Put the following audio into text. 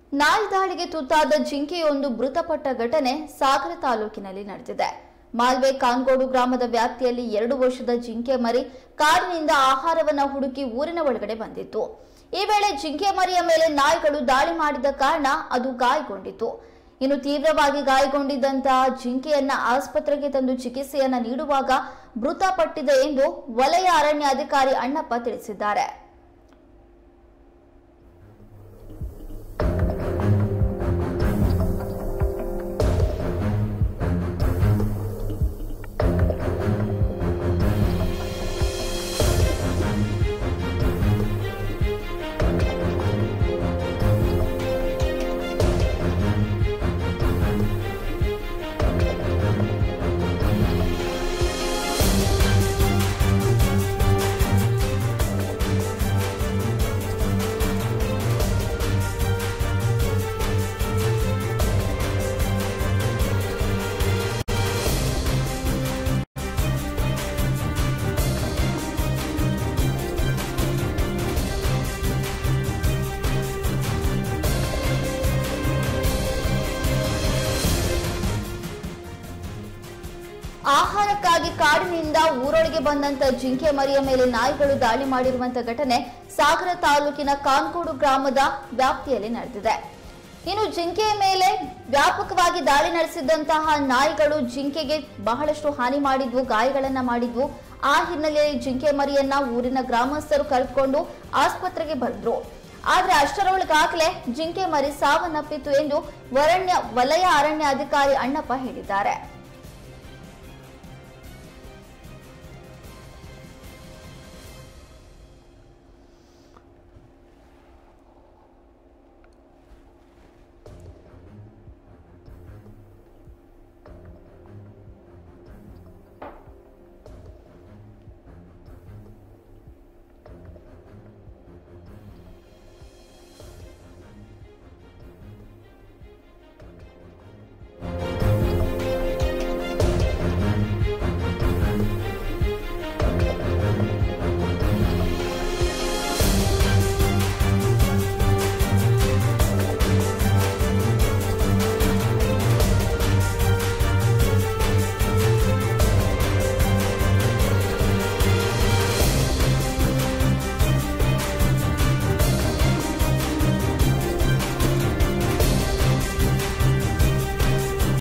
ನಾಯಿ ದಾಳಿಗೆ ತುತ್ತಾದ ಜಿಂಕೆಯೊಂದು ಮೃತಪಟ್ಟ ಘಟನೆ ಸಾಗರ ತಾಲೂಕಿನಲ್ಲಿ ನಡೆದಿದೆ ಮಾಲ್ವೆ ಕಾನ್ಗೋಡು ಗ್ರಾಮದ ವ್ಯಾಪ್ತಿಯಲ್ಲಿ ಎರಡು ವರ್ಷದ ಜಿಂಕೆ ಮರಿ ಕಾಡಿನಿಂದ ಆಹಾರವನ್ನ ಹುಡುಕಿ ಊರಿನ ಒಳಗಡೆ ಬಂದಿತ್ತು ಈ ವೇಳೆ ಜಿಂಕೆ ಮರಿಯ ಮೇಲೆ ನಾಯಿಗಳು ದಾಳಿ ಮಾಡಿದ ಕಾರಣ ಅದು ಗಾಯಗೊಂಡಿತು ಇನ್ನು ತೀವ್ರವಾಗಿ ಗಾಯಗೊಂಡಿದ್ದಂತಹ ಜಿಂಕೆಯನ್ನ ಆಸ್ಪತ್ರೆಗೆ ತಂದು ಚಿಕಿತ್ಸೆಯನ್ನ ನೀಡುವಾಗ ಮೃತಪಟ್ಟಿದೆ ಎಂದು ವಲಯ ಅರಣ್ಯ ಅಧಿಕಾರಿ ಅಣ್ಣಪ್ಪ ತಿಳಿಸಿದ್ದಾರೆ ಆಹಾರಕ್ಕಾಗಿ ಕಾಡಿನಿಂದ ಊರೊಳಗೆ ಬಂದಂತ ಜಿಂಕೆ ಮರಿಯ ಮೇಲೆ ನಾಯಿಗಳು ದಾಳಿ ಮಾಡಿರುವಂತ ಘಟನೆ ಸಾಗರ ತಾಲೂಕಿನ ಕಾನ್ಕೋಡು ಗ್ರಾಮದ ವ್ಯಾಪ್ತಿಯಲ್ಲಿ ನಡೆದಿದೆ ಇನ್ನು ಜಿಂಕೆಯ ಮೇಲೆ ವ್ಯಾಪಕವಾಗಿ ದಾಳಿ ನಡೆಸಿದಂತಹ ನಾಯಿಗಳು ಜಿಂಕೆಗೆ ಬಹಳಷ್ಟು ಹಾನಿ ಮಾಡಿದ್ವು ಗಾಯಗಳನ್ನ ಮಾಡಿದ್ವು ಆ ಹಿನ್ನೆಲೆಯಲ್ಲಿ ಜಿಂಕೆ ಮರಿಯನ್ನ ಊರಿನ ಗ್ರಾಮಸ್ಥರು ಕರೆದುಕೊಂಡು ಆಸ್ಪತ್ರೆಗೆ ಬಂದ್ರು ಆದ್ರೆ ಅಷ್ಟರೊಳಗಾಗಲೇ ಜಿಂಕೆ ಮರಿ ಸಾವನ್ನಪ್ಪಿತು ಎಂದು ವರಣ್ಯ ವಲಯ ಅರಣ್ಯ ಅಧಿಕಾರಿ ಅಣ್ಣಪ್ಪ ಹೇಳಿದ್ದಾರೆ